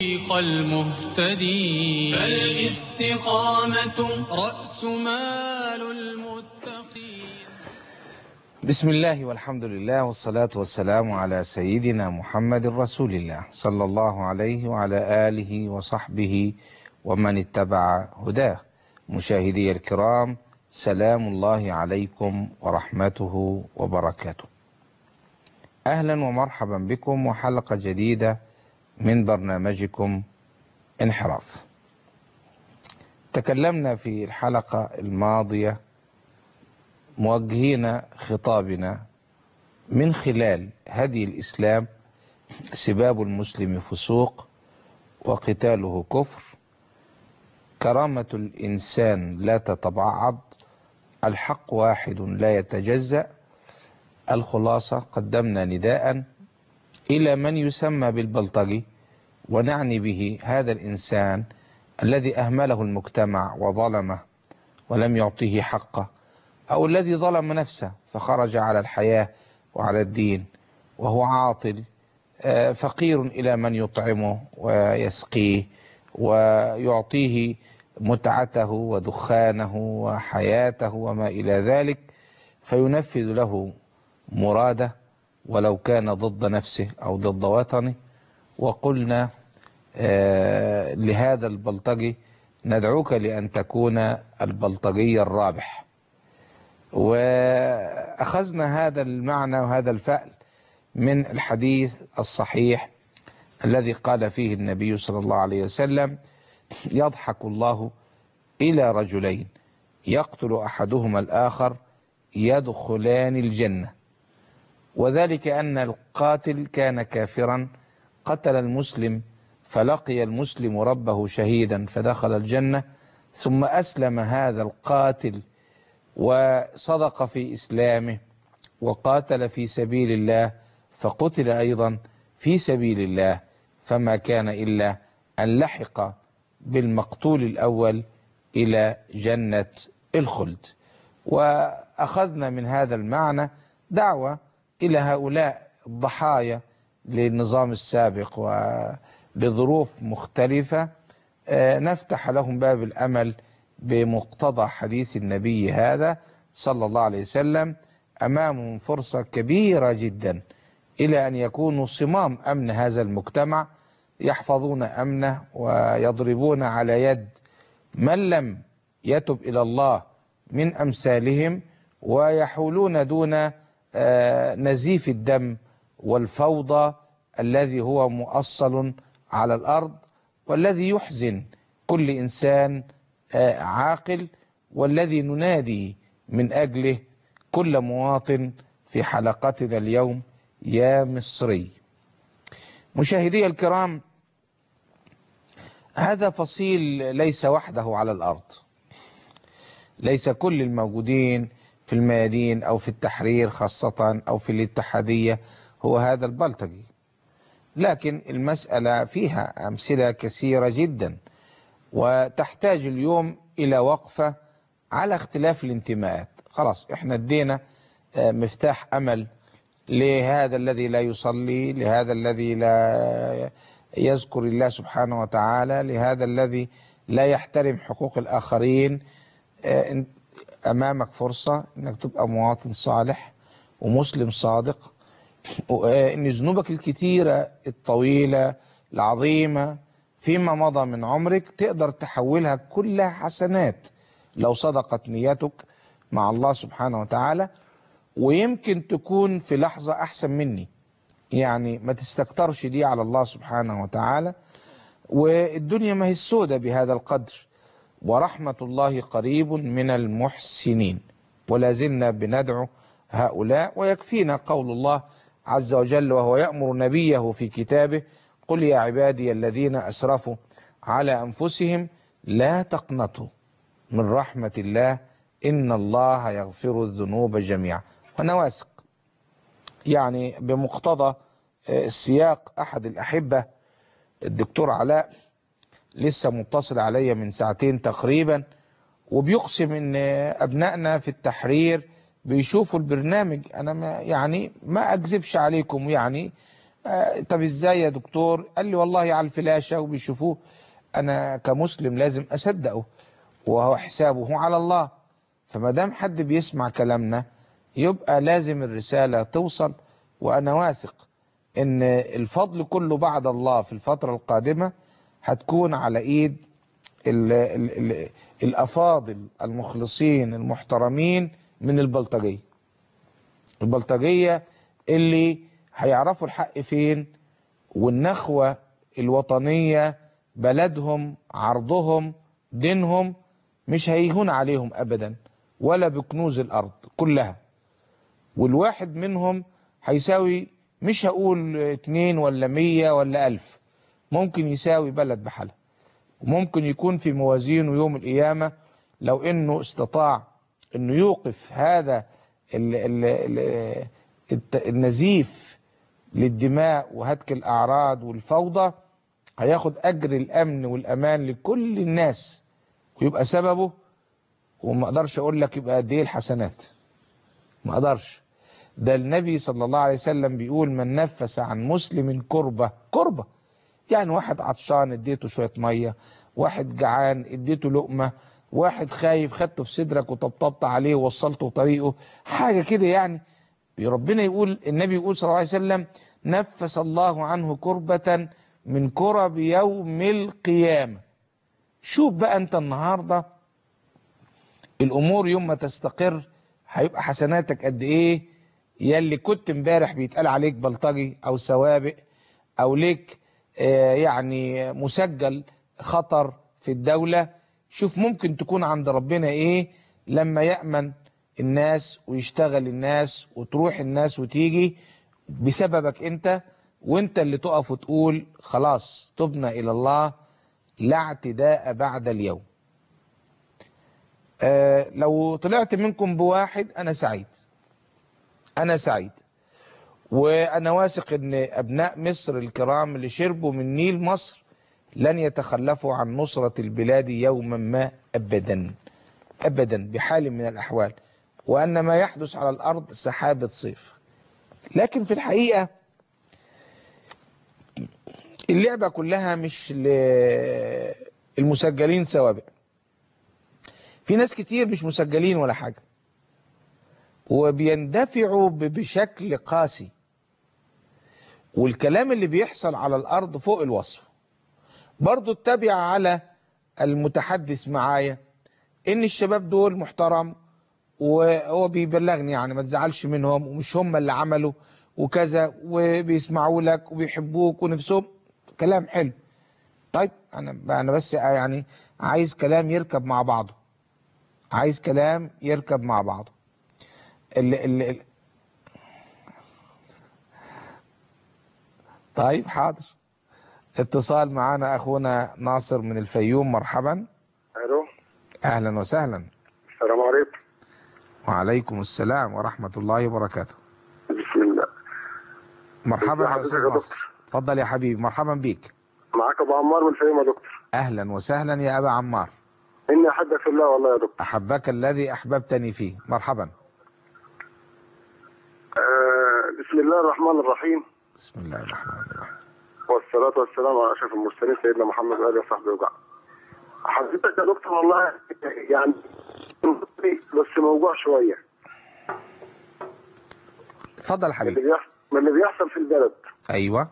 طريق المهتدين فالاستقامة رأس مال المتقين بسم الله والحمد لله والصلاة والسلام على سيدنا محمد رسول الله صلى الله عليه وعلى آله وصحبه ومن اتبع هداه مشاهدي الكرام سلام الله عليكم ورحمته وبركاته أهلا ومرحبا بكم وحلقة جديدة من برنامجكم انحراف تكلمنا في الحلقة الماضية موجهين خطابنا من خلال هدي الإسلام سباب المسلم فسوق وقتاله كفر كرامة الإنسان لا تتبعض الحق واحد لا يتجزأ الخلاصة قدمنا نداء إلى من يسمى بالبلطجي ونعني به هذا الإنسان الذي أهمله المجتمع وظلمه ولم يعطيه حقه أو الذي ظلم نفسه فخرج على الحياة وعلى الدين وهو عاطل فقير إلى من يطعمه ويسقيه ويعطيه متعته ودخانه وحياته وما إلى ذلك فينفذ له مراده ولو كان ضد نفسه أو ضد وطنه وقلنا آه لهذا البلطجي ندعوك لأن تكون البلطجي الرابح وأخذنا هذا المعنى وهذا الفعل من الحديث الصحيح الذي قال فيه النبي صلى الله عليه وسلم يضحك الله إلى رجلين يقتل أحدهما الآخر يدخلان الجنة وذلك أن القاتل كان كافرا قتل المسلم فلقي المسلم ربه شهيدا فدخل الجنة ثم أسلم هذا القاتل وصدق في إسلامه وقاتل في سبيل الله فقتل أيضا في سبيل الله فما كان إلا أن لحق بالمقتول الأول إلى جنة الخلد وأخذنا من هذا المعنى دعوة إلى هؤلاء الضحايا للنظام السابق ولظروف مختلفة نفتح لهم باب الأمل بمقتضى حديث النبي هذا صلى الله عليه وسلم أمامهم فرصة كبيرة جدا إلى أن يكونوا صمام أمن هذا المجتمع يحفظون أمنه ويضربون على يد من لم يتب إلى الله من أمثالهم ويحولون دون نزيف الدم والفوضى الذي هو مؤصل على الأرض والذي يحزن كل إنسان عاقل والذي ننادي من أجله كل مواطن في حلقتنا اليوم يا مصري مشاهدي الكرام هذا فصيل ليس وحده على الأرض ليس كل الموجودين في الميادين أو في التحرير خاصة أو في الاتحادية هو هذا البلطجي لكن المسألة فيها أمثلة كثيرة جدا وتحتاج اليوم إلى وقفة على اختلاف الانتماءات خلاص احنا ادينا مفتاح أمل لهذا الذي لا يصلي لهذا الذي لا يذكر الله سبحانه وتعالى لهذا الذي لا يحترم حقوق الآخرين أمامك فرصة أنك تبقى مواطن صالح ومسلم صادق وأن ذنوبك الكتيرة الطويلة العظيمة فيما مضى من عمرك تقدر تحولها كلها حسنات لو صدقت نيتك مع الله سبحانه وتعالى ويمكن تكون في لحظة أحسن مني يعني ما تستكترش دي على الله سبحانه وتعالى والدنيا ما هي السودة بهذا القدر ورحمة الله قريب من المحسنين ولا زلنا بندعو هؤلاء ويكفينا قول الله عز وجل وهو يأمر نبيه في كتابه قل يا عبادي الذين أسرفوا على أنفسهم لا تقنطوا من رحمة الله إن الله يغفر الذنوب جميعا وأنا واثق يعني بمقتضى السياق أحد الأحبة الدكتور علاء لسه متصل عليا من ساعتين تقريبا وبيقسم ان ابنائنا في التحرير بيشوفوا البرنامج انا ما يعني ما اكذبش عليكم يعني آه طب ازاي يا دكتور قال لي والله على الفلاشة وبيشوفوه انا كمسلم لازم اصدقه وهو حسابه على الله فما دام حد بيسمع كلامنا يبقى لازم الرسالة توصل وانا واثق ان الفضل كله بعد الله في الفترة القادمة هتكون على ايد ال ال ال الافاضل المخلصين المحترمين من البلطجية البلطجية اللي هيعرفوا الحق فين والنخوة الوطنية بلدهم عرضهم دينهم مش هيهون عليهم ابدا ولا بكنوز الارض كلها والواحد منهم هيساوي مش هقول اتنين ولا مية ولا الف ممكن يساوي بلد بحالها وممكن يكون في موازينه يوم القيامة لو انه استطاع انه يوقف هذا ال ال ال النزيف للدماء وهتك الاعراض والفوضى هياخد اجر الامن والامان لكل الناس ويبقى سببه وما اقدرش اقول لك يبقى قد ايه الحسنات ما اقدرش ده النبي صلى الله عليه وسلم بيقول من نفس عن مسلم كربة كربة يعني واحد عطشان اديته شوية مية واحد جعان اديته لقمة واحد خايف خدته في صدرك وطبطبت عليه ووصلته طريقه حاجة كده يعني ربنا يقول النبي يقول صلى الله عليه وسلم نفس الله عنه كربة من كرب يوم القيامة شوف بقى انت النهاردة الامور يوم ما تستقر هيبقى حسناتك قد ايه يلي كنت امبارح بيتقال عليك بلطجي او سوابق او ليك آه يعني مسجل خطر في الدولة شوف ممكن تكون عند ربنا ايه لما يأمن الناس ويشتغل الناس وتروح الناس وتيجي بسببك انت وانت اللي تقف وتقول خلاص تبنا الى الله لا اعتداء بعد اليوم آه لو طلعت منكم بواحد انا سعيد انا سعيد وانا واثق ان ابناء مصر الكرام اللي شربوا من نيل مصر لن يتخلفوا عن نصرة البلاد يوما ما ابدا ابدا بحال من الاحوال وان ما يحدث على الارض سحابة صيف لكن في الحقيقة اللعبة كلها مش للمسجلين سوابق في ناس كتير مش مسجلين ولا حاجة وبيندفعوا بشكل قاسي والكلام اللي بيحصل على الأرض فوق الوصف برضو اتبع على المتحدث معايا ان الشباب دول محترم وهو بيبلغني يعني ما تزعلش منهم ومش هم اللي عملوا وكذا وبيسمعوا لك وبيحبوك ونفسهم كلام حلو طيب انا انا بس يعني عايز كلام يركب مع بعضه عايز كلام يركب مع بعضه ال ال طيب حاضر اتصال معانا اخونا ناصر من الفيوم مرحبا الو اهلا وسهلا السلام عليكم وعليكم السلام ورحمة الله وبركاته بسم الله مرحبا يا حضرتك استاذ يا ناصر اتفضل يا حبيبي مرحبا بيك معاك ابو عمار من الفيوم يا دكتور اهلا وسهلا يا ابا عمار اني احبك في الله والله يا دكتور احبك الذي احببتني فيه مرحبا آه بسم الله الرحمن الرحيم بسم الله الرحمن الرحيم والصلاة والسلام على اشرف المرسلين سيدنا محمد واله وصحبه وبعد حضرتك يا دكتور والله يعني بس موجوع شويه اتفضل يا من اللي حبيبي بيحصل من اللي بيحصل في البلد ايوه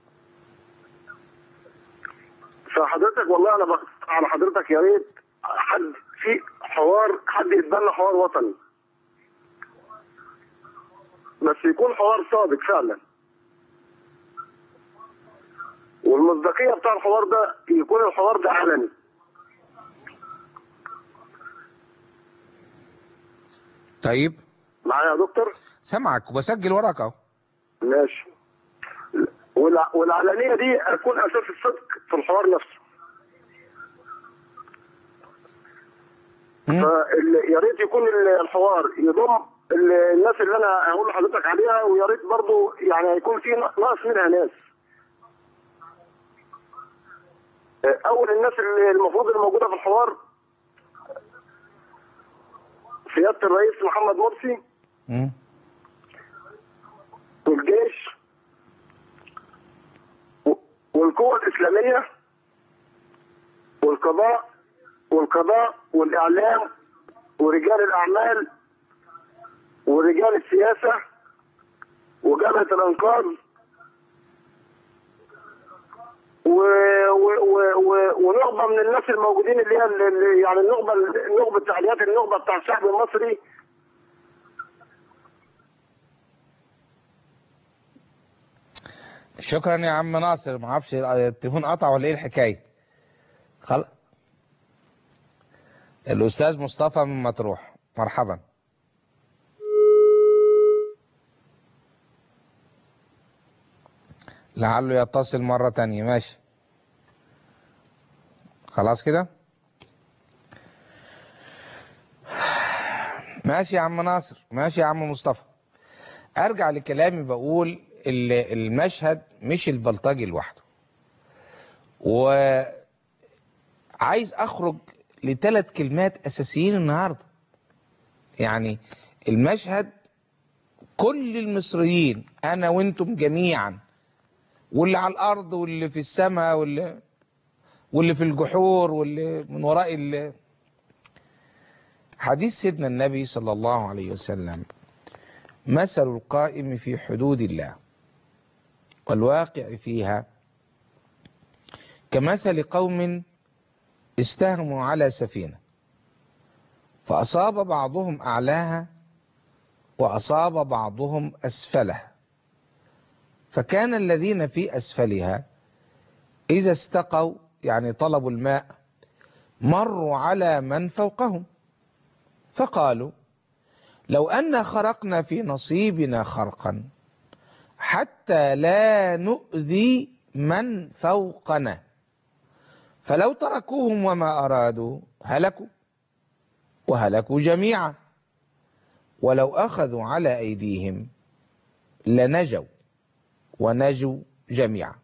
فحضرتك والله انا بقترح على حضرتك يا ريت حد في حوار حد يتبنى حوار وطني بس يكون حوار صادق فعلا والمصداقيه بتاع الحوار ده يكون الحوار ده علني طيب معايا يا دكتور سامعك وبسجل وراك اهو ماشي والع- والعلانيه دي هتكون اساس الصدق في الحوار نفسه مم. فيا ريت يكون ال- الحوار يضم ال- الناس اللي انا هقول لحضرتك عليها ويا ريت برضه يعني هيكون في ناقص منها ناس. اول الناس اللي المفروض الموجوده في الحوار سياده الرئيس محمد مرسي مم. والجيش والقوة الإسلامية والقضاء والقضاء والإعلام ورجال الأعمال ورجال السياسة وجبهة الإنقاذ و... و... و... و... ونخبة من الناس الموجودين اللي هي اللي يعني النخبة النخبة تعليقات النخبة بتاع الشعب المصري شكرا يا عم ناصر ما اعرفش التليفون قطع ولا ايه الحكايه خلاص الاستاذ مصطفى من مطروح مرحبا لعله يتصل مرة تانية ماشي خلاص كده ماشي يا عم ناصر ماشي يا عم مصطفى ارجع لكلامي بقول ال- المشهد مش البلطجي لوحده وعايز اخرج لثلاث كلمات اساسيين النهارده يعني المشهد كل المصريين انا وانتم جميعا واللي على الارض واللي في السماء واللي واللي في الجحور واللي من وراء ال حديث سيدنا النبي صلى الله عليه وسلم مثل القائم في حدود الله والواقع فيها كمثل قوم استهموا على سفينة فأصاب بعضهم أعلاها وأصاب بعضهم أسفلها فكان الذين في أسفلها إذا استقوا يعني طلبوا الماء مروا على من فوقهم فقالوا لو أن خرقنا في نصيبنا خرقا حتى لا نؤذي من فوقنا فلو تركوهم وما أرادوا هلكوا وهلكوا جميعا ولو أخذوا على أيديهم لنجوا ونجوا جميعا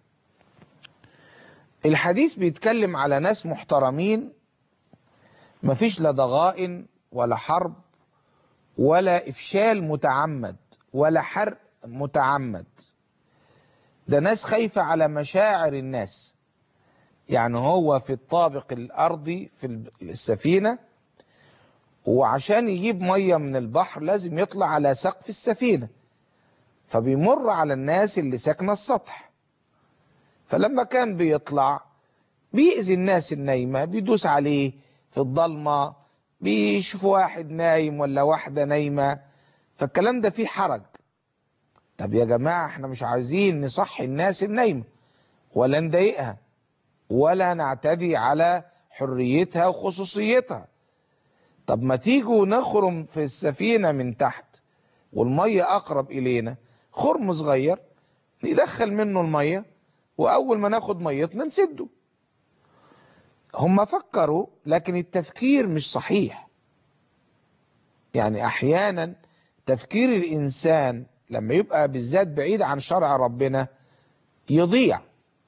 الحديث بيتكلم على ناس محترمين مفيش لا ضغائن ولا حرب ولا إفشال متعمد ولا حرق متعمد ده ناس خايفة على مشاعر الناس يعني هو في الطابق الأرضي في السفينة وعشان يجيب مية من البحر لازم يطلع على سقف السفينة فبيمر على الناس اللي ساكنة السطح فلما كان بيطلع بيأذي الناس النايمة بيدوس عليه في الضلمة بيشوف واحد نايم ولا واحدة نايمة فالكلام ده فيه حرج طب يا جماعة احنا مش عايزين نصحي الناس النايمة ولا نضايقها ولا نعتدي على حريتها وخصوصيتها طب ما تيجوا نخرم في السفينة من تحت والمية أقرب إلينا خرم صغير ندخل منه المية وأول ما ناخد ميتنا نسده هم فكروا لكن التفكير مش صحيح يعني أحيانا تفكير الإنسان لما يبقى بالذات بعيد عن شرع ربنا يضيع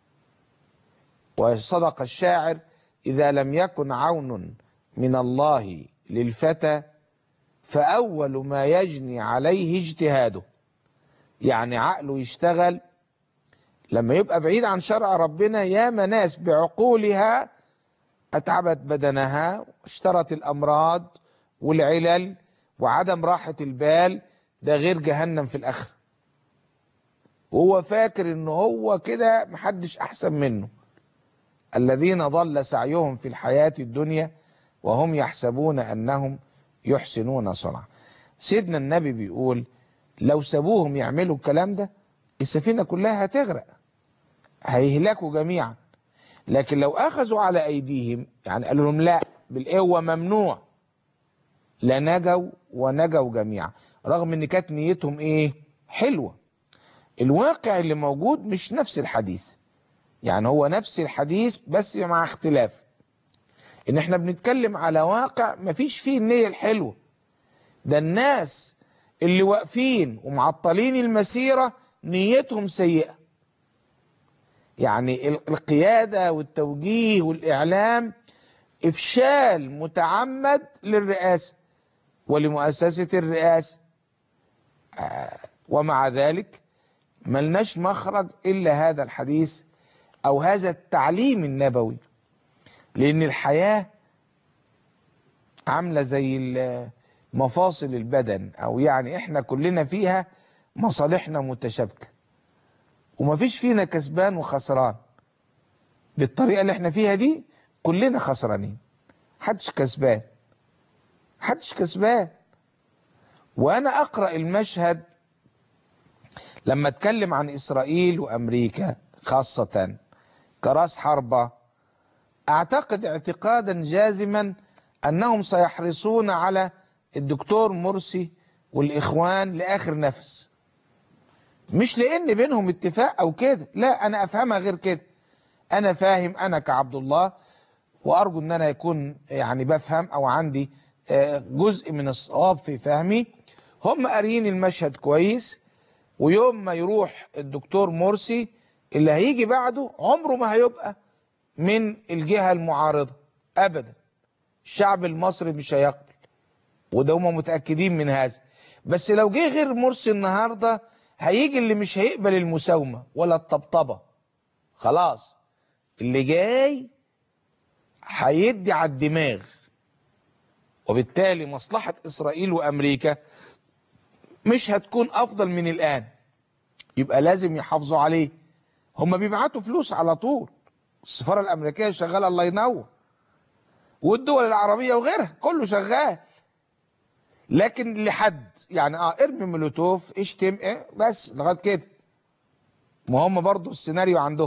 وصدق الشاعر إذا لم يكن عون من الله للفتى فأول ما يجني عليه اجتهاده يعني عقله يشتغل لما يبقى بعيد عن شرع ربنا ياما ناس بعقولها أتعبت بدنها اشترت الأمراض والعلل وعدم راحة البال ده غير جهنم في الآخرة وهو فاكر ان هو كده محدش أحسن منه الذين ضل سعيهم في الحياة الدنيا وهم يحسبون أنهم يحسنون صنعا سيدنا النبي بيقول لو سابوهم يعملوا الكلام ده السفينة كلها هتغرق هيهلكوا جميعا لكن لو أخذوا على أيديهم يعني قالوا لهم لا بالقوة ممنوع لنجوا ونجوا جميعا رغم ان كانت نيتهم ايه حلوة الواقع اللي موجود مش نفس الحديث يعني هو نفس الحديث بس مع اختلاف ان احنا بنتكلم على واقع مفيش فيه النية الحلوة ده الناس اللي واقفين ومعطلين المسيرة نيتهم سيئة يعني القيادة والتوجيه والإعلام إفشال متعمد للرئاسة ولمؤسسة الرئاسة آه ومع ذلك ملناش مخرج إلا هذا الحديث أو هذا التعليم النبوي لأن الحياة عاملة زي ال- مفاصل البدن أو يعني إحنا كلنا فيها مصالحنا متشابكة ومفيش فينا كسبان وخسران بالطريقة اللي احنا فيها دي كلنا خسرانين حدش كسبان حدش كسبان وانا اقرأ المشهد لما اتكلم عن اسرائيل وامريكا خاصة كراس حربة اعتقد اعتقادا جازما انهم سيحرصون على الدكتور مرسي والاخوان لاخر نفس مش لان بينهم اتفاق او كده لا انا افهمها غير كده انا فاهم انا كعبد الله وارجو ان انا يكون يعني بفهم او عندي آه، جزء من الصواب في فهمي هم قاريين المشهد كويس ويوم ما يروح الدكتور مرسي اللي هيجي بعده عمره ما هيبقى من الجهة المعارضة ابدا الشعب المصري مش هيقبل وده هم متأكدين من هذا بس لو جه غير مرسي النهاردة هيجي اللي مش هيقبل المساومة ولا الطبطبة خلاص اللي جاي هيدي على الدماغ وبالتالي مصلحة إسرائيل وأمريكا مش هتكون أفضل من الآن يبقى لازم يحافظوا عليه هم بيبعتوا فلوس على طول السفارة الأمريكية شغالة الله ينور والدول العربية وغيرها كله شغال لكن لحد يعني اه ارمي مولوتوف اشتم ايه بس لغايه كده ما هم برضو السيناريو عندهم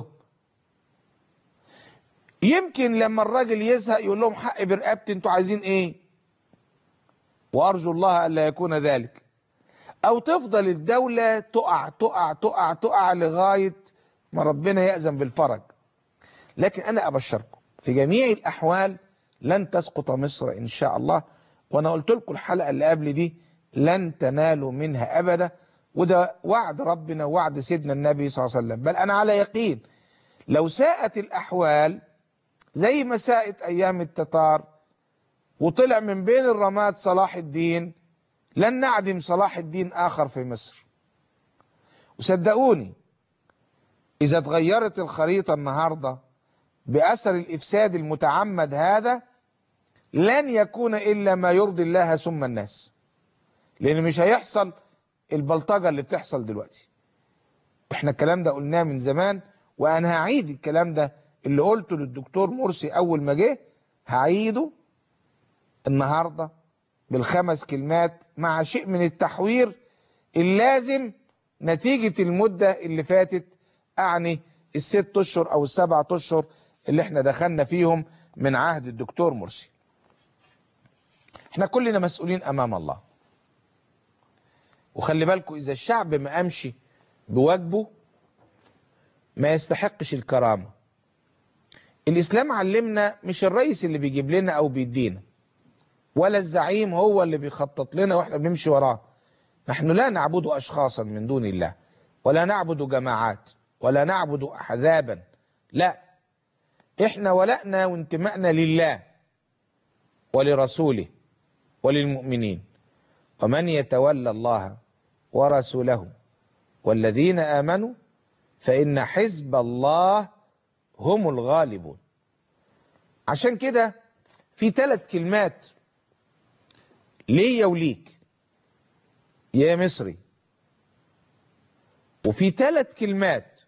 يمكن لما الراجل يزهق يقول لهم حق برقبتي انتوا عايزين ايه وارجو الله الا يكون ذلك او تفضل الدولة تقع تقع تقع تقع لغاية ما ربنا يأذن بالفرج لكن انا ابشركم في جميع الاحوال لن تسقط مصر ان شاء الله وانا قلت لكم الحلقة اللي قبل دي لن تنالوا منها ابدا وده وعد ربنا ووعد سيدنا النبي صلى الله عليه وسلم بل انا على يقين لو ساءت الاحوال زي ما ساءت ايام التتار وطلع من بين الرماد صلاح الدين لن نعدم صلاح الدين اخر في مصر وصدقوني اذا اتغيرت الخريطة النهاردة باثر الافساد المتعمد هذا لن يكون الا ما يرضي الله ثم الناس لان مش هيحصل البلطجة اللي بتحصل دلوقتي احنا الكلام ده قلناه من زمان وانا هعيد الكلام ده اللي قلته للدكتور مرسي اول ما جه هعيده النهارده بالخمس كلمات مع شيء من التحوير اللازم نتيجة المدة اللي فاتت اعني الست اشهر او السبعة اشهر اللي احنا دخلنا فيهم من عهد الدكتور مرسي احنا كلنا مسؤولين امام الله وخلي بالكم اذا الشعب ما قامش بواجبه ما يستحقش الكرامة الاسلام علمنا مش الرئيس اللي بيجيب لنا او بيدينا ولا الزعيم هو اللي بيخطط لنا واحنا بنمشي وراه نحن لا نعبد اشخاصا من دون الله ولا نعبد جماعات ولا نعبد احزابا لا احنا ولأنا وانتمائنا لله ولرسوله وللمؤمنين ومن يتولى الله ورسوله والذين آمنوا فإن حزب الله هم الغالبون عشان كده في ثلاث كلمات ليا وليك يا مصري وفي ثلاث كلمات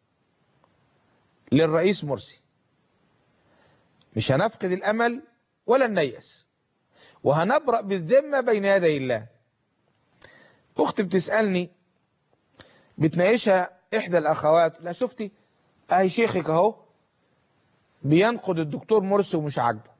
للرئيس مرسي مش هنفقد الأمل ولا نيأس وهنبرأ بالذمة بين يدي الله أختي بتسألني بتناقشها إحدى الأخوات لا شفتي أهي شيخك أهو بينقد الدكتور مرسي ومش عاجبه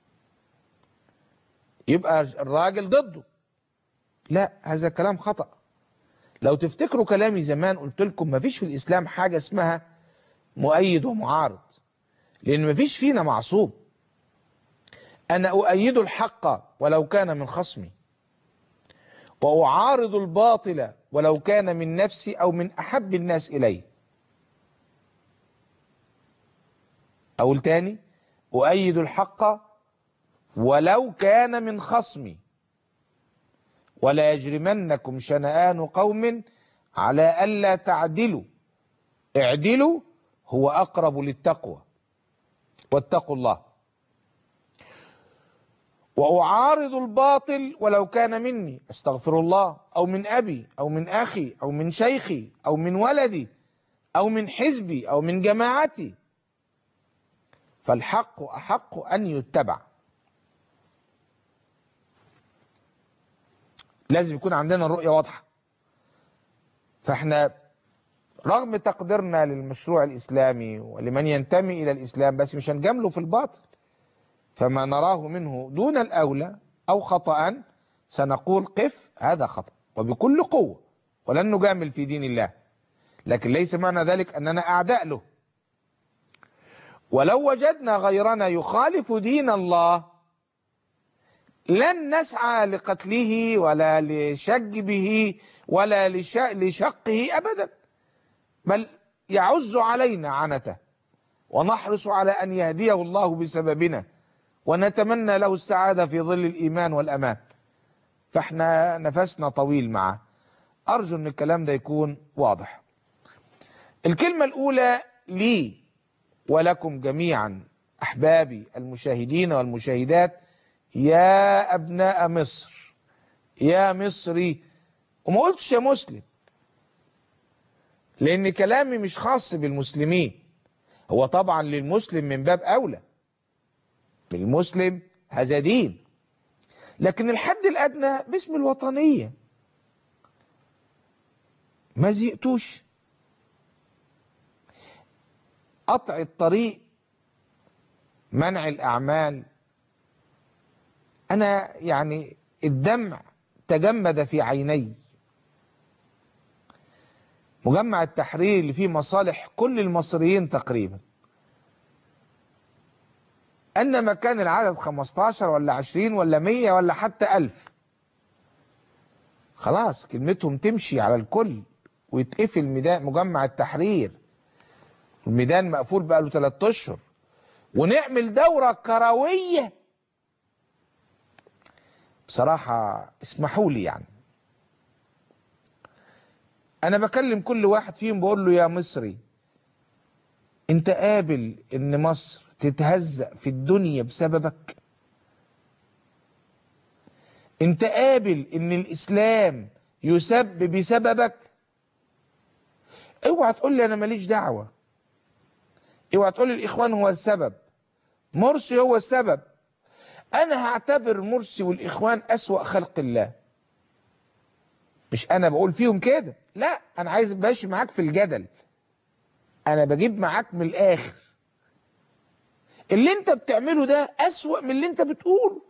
يبقى الراجل ضده لا هذا كلام خطأ لو تفتكروا كلامي زمان قلت لكم مفيش في الإسلام حاجة اسمها مؤيد ومعارض لأن مفيش فينا معصوم أنا أؤيد الحق ولو كان من خصمي وأعارض الباطل ولو كان من نفسي أو من أحب الناس إلي أقول تاني أؤيد الحق ولو كان من خصمي ولا يجرمنكم شنآن قوم على ألا تعدلوا اعدلوا هو أقرب للتقوى واتقوا الله وأعارض الباطل ولو كان مني أستغفر الله أو من أبي أو من أخي أو من شيخي أو من ولدي أو من حزبي أو من جماعتي فالحق أحق أن يتبع لازم يكون عندنا الرؤية واضحة فاحنا رغم تقديرنا للمشروع الإسلامي ولمن ينتمي إلى الإسلام بس مش هنجامله في الباطل فما نراه منه دون الأولى أو خطأ سنقول قف هذا خطأ وبكل قوة ولن نجامل في دين الله لكن ليس معنى ذلك أننا أعداء له ولو وجدنا غيرنا يخالف دين الله لن نسعى لقتله ولا لشج به ولا لش- لشقه أبدا بل يعز علينا عنته ونحرص على أن يهديه الله بسببنا ونتمنى له السعادة في ظل الإيمان والأمان فاحنا نفسنا طويل معه أرجو أن الكلام ده يكون واضح الكلمة الأولى لي ولكم جميعا أحبابي المشاهدين والمشاهدات يا أبناء مصر يا مصري وما قلتش يا مسلم لأن كلامي مش خاص بالمسلمين هو طبعا للمسلم من باب أولى بالمسلم هذا دين لكن الحد الأدنى باسم الوطنية ما زهقتوش قطع الطريق منع الأعمال أنا يعني الدمع تجمد في عيني مجمع التحرير اللي فيه مصالح كل المصريين تقريبا أنما كان العدد 15 ولا 20 ولا 100 ولا حتى 1000 خلاص كلمتهم تمشي على الكل ويتقفل ميدان مجمع التحرير الميدان مقفول بقاله 3 اشهر ونعمل دورة كروية بصراحة اسمحوا لي يعني أنا بكلم كل واحد فيهم بقول له يا مصري أنت قابل إن مصر تتهزأ في الدنيا بسببك أنت قابل إن الإسلام يسب بسببك اوعى تقول لي أنا ماليش دعوة اوعى تقول لي الإخوان هو السبب مرسي هو السبب أنا هعتبر مرسي والإخوان أسوأ خلق الله مش أنا بقول فيهم كده لا أنا عايز ماشي معاك في الجدل أنا بجيب معاك من الآخر اللي أنت بتعمله ده أسوأ من اللي أنت بتقوله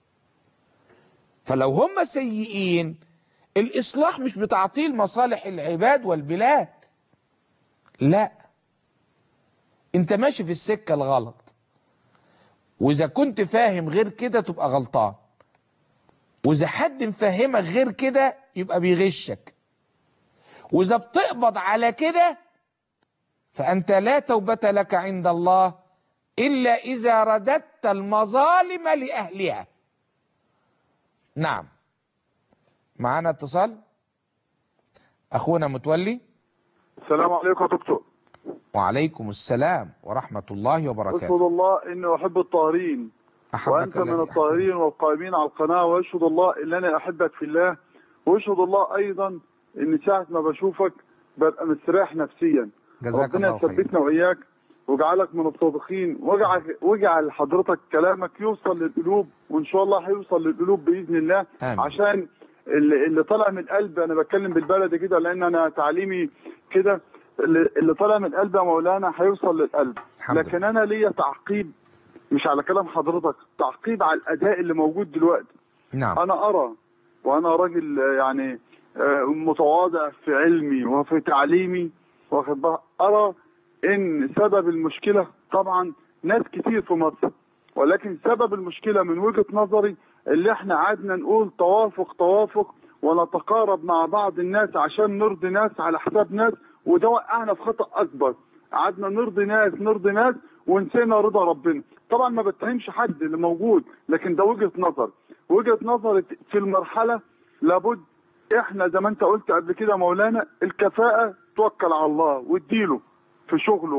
فلو هم سيئين الإصلاح مش بتعطيل مصالح العباد والبلاد لا أنت ماشي في السكة الغلط وإذا كنت فاهم غير كده تبقى غلطان وإذا حد مفهمك غير كده يبقى بيغشك وإذا بتقبض على كده فأنت لا توبة لك عند الله إلا إذا رددت المظالم لأهلها نعم معانا اتصال أخونا متولي السلام عليكم يا دكتور وعليكم السلام ورحمة الله أشهد وبركاته الله إني أحب الطاهرين أحبك وأنت من الذي الطاهرين والقائمين على القناة وأشهد الله إن أنا أحبك في الله وأشهد الله أيضا إن ساعة ما بشوفك ببقى مستريح نفسيا جزاك ربنا الله خير يثبتنا وإياك ويجعلك من الصادقين واجعل واجعل حضرتك كلامك يوصل للقلوب وإن شاء الله هيوصل للقلوب بإذن الله آمين. عشان اللي, اللي طالع من القلب أنا بتكلم بالبلدي كده لأن أنا تعليمي كده اللي, اللي طالع من القلب يا مولانا هيوصل للقلب الحمد لله. لكن أنا ليا تعقيب مش على كلام حضرتك تعقيب على الأداء اللي موجود دلوقتي نعم انا ارى وانا راجل آه، يعني آه، متواضع في علمي وفي تعليمي واخد بالك ارى ان سبب المشكله طبعا ناس كتير في مصر ولكن سبب المشكله من وجهه نظري اللي احنا قعدنا نقول توافق توافق ونتقارب مع بعض الناس عشان نرضي ناس على حساب ناس وده وقعنا في خطا اكبر قعدنا نرضي ناس نرضي ناس ونسينا رضا ربنا طبعا ما بتهمش حد اللي موجود لكن ده وجهه نظر وجهه نظري في المرحله لابد احنا زي ما انت قلت قبل كده يا مولانا الكفاءه توكل على الله واديله في شغله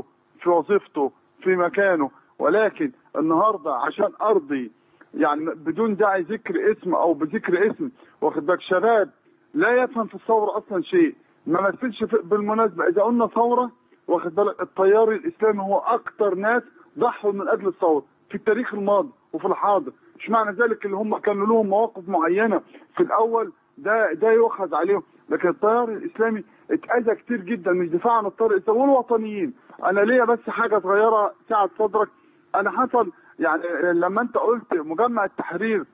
في وظيفته في مكانه ولكن النهارده عشان ارضي يعني بدون داعي ذكر اسم او بذكر اسم واخد بالك شباب لا يفهم في الثوره اصلا شيء ما مثلش في- بالمناسبه اذا قلنا ثوره واخد بالك التيار الاسلامي هو اكتر ناس ضحوا من اجل الثوره في التاريخ الماضي وفي الحاضر مش معنى ذلك اللي هم كانوا لهم مواقف معينه في الاول ده ده يؤخذ عليهم لكن التيار الاسلامي اتاذى كتير جدا مش دفاع عن التيار الاسلامي والوطنيين انا ليا بس حاجه صغيره ساعه صدرك انا حصل يعني لما انت قلت مجمع التحرير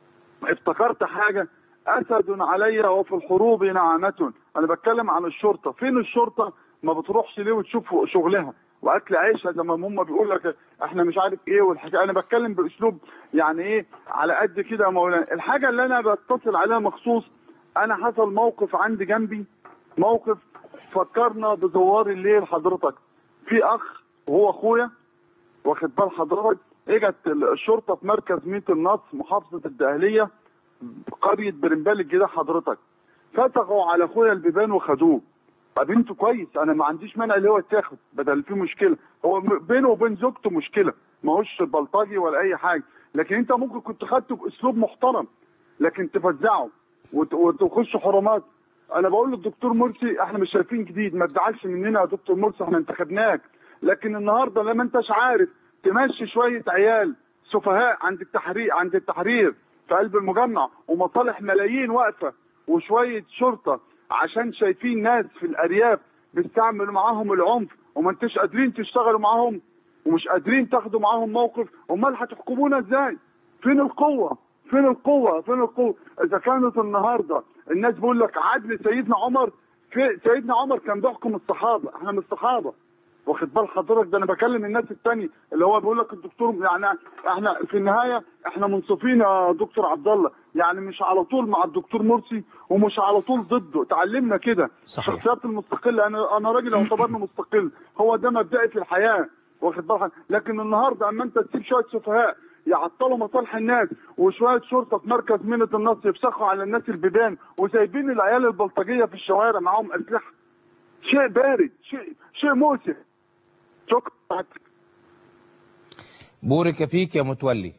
افتكرت حاجة أسد علي وفي الحروب نعمة أنا بتكلم عن الشرطة فين الشرطة ما بتروحش ليه وتشوف شغلها واكل عيشها زي ما هم بيقول لك احنا مش عارف ايه والحاجه انا بتكلم باسلوب يعني ايه على قد كده يا مولانا الحاجه اللي انا بتصل عليها مخصوص انا حصل موقف عندي جنبي موقف فكرنا بزوار الليل حضرتك في اخ وهو اخويا واخد بال حضرتك اجت الشرطه في مركز ميت النصر محافظه الدقهليه قريه برمبال الجديده حضرتك فتحوا على اخويا البيبان وخدوه طب انتوا كويس انا ما عنديش مانع اللي هو يتاخد بدل في مشكله هو م- بينه وبين زوجته مشكله ما هوش بلطجي ولا اي حاجه لكن انت ممكن كنت خدته باسلوب محترم لكن تفزعه وت- وتخش حرمات انا بقول للدكتور مرسي احنا مش شايفين جديد ما تزعلش مننا يا دكتور مرسي احنا انتخبناك لكن النهارده لما انتش عارف تمشي شويه عيال سفهاء عند التحرير عند التحرير في قلب المجمع ومصالح ملايين واقفه وشويه شرطه عشان شايفين ناس في الارياف بيستعملوا معاهم العنف وما انتش قادرين تشتغلوا معاهم ومش قادرين تاخدوا معاهم موقف امال هتحكمونا ازاي فين القوه فين القوه فين القوه اذا كانت النهارده الناس بيقول لك عدل سيدنا عمر في سيدنا عمر كان بيحكم الصحابه احنا من الصحابه واخد بال حضرتك ده انا بكلم الناس التاني اللي هو بيقول لك الدكتور يعني احنا في النهايه احنا منصفين يا دكتور عبد الله يعني مش على طول مع الدكتور مرسي ومش على طول ضده اتعلمنا كده صحيح. الشخصيات المستقله انا انا راجل اعتبرني مستقل هو ده مبدئي في الحياه واخد بالك لكن النهارده اما انت تسيب شويه سفهاء يعطلوا مصالح الناس وشويه شرطه في مركز مينة النصر يفسخوا على الناس البيبان وسايبين العيال البلطجيه في الشوارع معاهم اسلحه شيء بارد شيء شيء مؤسف شكرا بورك فيك يا متولي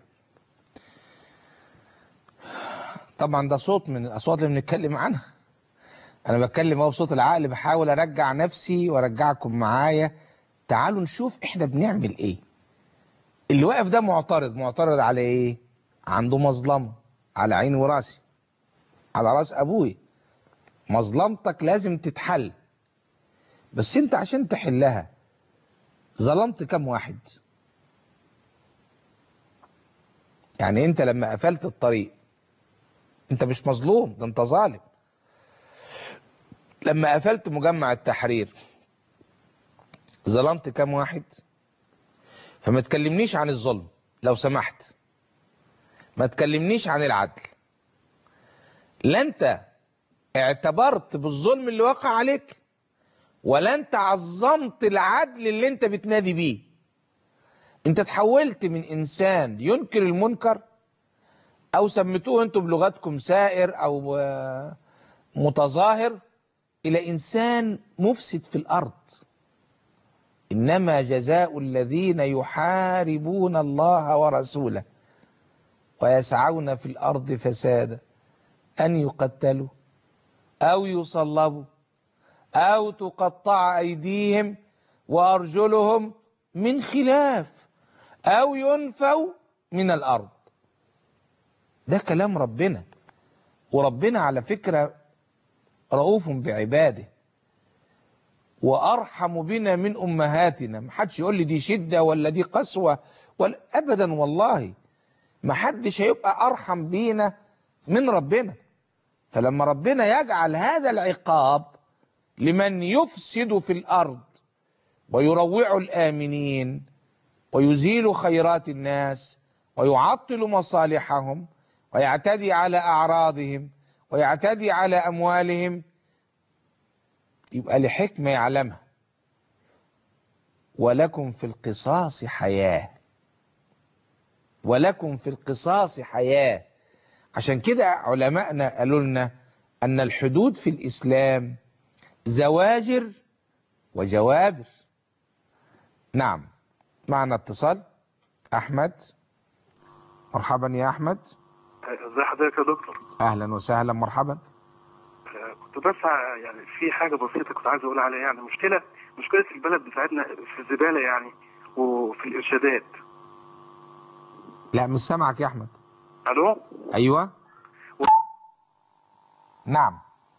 طبعا ده صوت من الاصوات اللي بنتكلم عنها انا بتكلم اهو بصوت العقل بحاول ارجع نفسي وارجعكم معايا تعالوا نشوف احنا بنعمل ايه اللي واقف ده معترض معترض على ايه عنده مظلمه على عيني وراسي على راس ابوي مظلمتك لازم تتحل بس انت عشان تحلها ظلمت كم واحد يعني انت لما قفلت الطريق انت مش مظلوم ده انت ظالم لما قفلت مجمع التحرير ظلمت كم واحد فما تكلمنيش عن الظلم لو سمحت ما تكلمنيش عن العدل لا انت اعتبرت بالظلم اللي وقع عليك ولا انت عظمت العدل اللي انت بتنادي بيه انت تحولت من انسان ينكر المنكر او سميتوه انتوا بلغتكم سائر او آه، متظاهر الى انسان مفسد في الارض انما جزاء الذين يحاربون الله ورسوله ويسعون في الارض فسادا ان يقتلوا او يصلبوا او تقطع ايديهم وارجلهم من خلاف او ينفوا من الارض ده كلام ربنا وربنا على فكره رؤوف بعباده وارحم بنا من امهاتنا ما حدش يقول لي دي شده ولا دي قسوه ولا ابدا والله ما حدش هيبقى ارحم بينا من ربنا فلما ربنا يجعل هذا العقاب لمن يفسد في الارض ويروع الامنين ويزيل خيرات الناس ويعطل مصالحهم ويعتدي على اعراضهم ويعتدي على اموالهم يبقى لحكمه يعلمها ولكم في القصاص حياه ولكم في القصاص حياه عشان كده علماءنا قالوا لنا ان الحدود في الاسلام زواجر وجوابر نعم معنا اتصال أحمد مرحبا يا أحمد ازي حضرتك يا دكتور أهلا وسهلا مرحبا آه، كنت بس ع- يعني في حاجه بسيطه كنت عايز اقول عليها يعني مشكله مشكله البلد بتاعتنا في الزباله يعني وفي الارشادات لا مش سامعك يا أحمد الو أيوة نعم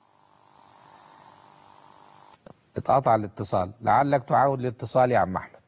اتقطع الاتصال لعلك تعاود الاتصال يا عم أحمد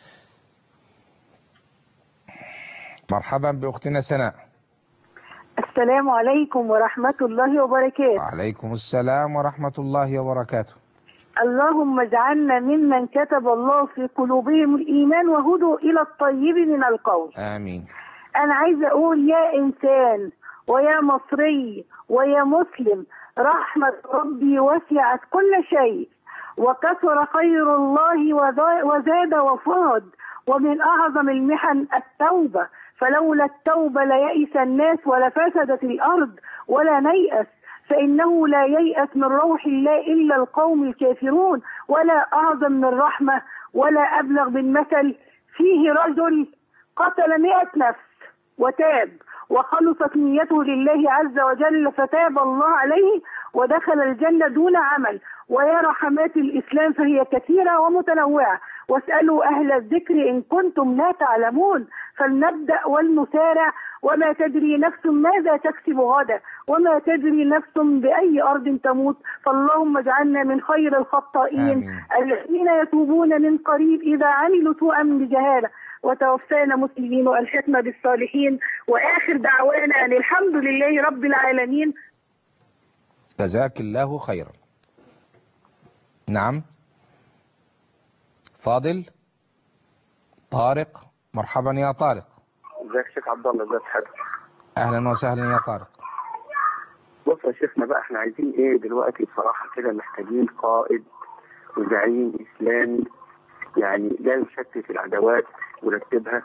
مرحبا بأختنا سناء السلام عليكم ورحمة الله وبركاته وعليكم السلام ورحمة الله وبركاته اللهم اجعلنا ممن كتب الله في قلوبهم الإيمان وهدوا إلى الطيب من القول آمين أنا عايزة أقول يا إنسان ويا مصري ويا مسلم رحمة ربي وسعت كل شيء وكثر خير الله وذا- وزاد وفاض ومن أعظم المحن التوبة فلولا التوبة ليئس الناس ولفسدت الأرض ولا نيأس فإنه لا ييأس من روح الله إلا القوم الكافرون ولا أعظم من رحمة ولا أبلغ من مثل فيه رجل قتل مئة نفس وتاب وخلصت نيته لله عز وجل فتاب الله عليه ودخل الجنة دون عمل ويا رحمات الإسلام فهي كثيرة ومتنوعة واسألوا أهل الذكر إن كنتم لا تعلمون فلنبدأ ولنسارع وما تدري نفس ماذا تكسب غدا وما تدري نفس بأي أرض تموت فاللهم اجعلنا من خير الخطائين آمين. الذين يتوبون من قريب إذا عملوا سوءا بجهالة وتوفانا مسلمين والحكمة بالصالحين وآخر دعوانا أن الحمد لله رب العالمين جزاك الله خيرا نعم فاضل طارق مرحبا يا طارق ازيك يا شيخ عبد الله ازيك حضرتك اهلا وسهلا يا طارق بص يا شيخنا بقى احنا عايزين ايه دلوقتي بصراحه كده محتاجين قائد وزعيم اسلامي يعني لا يشتت العداوات ويرتبها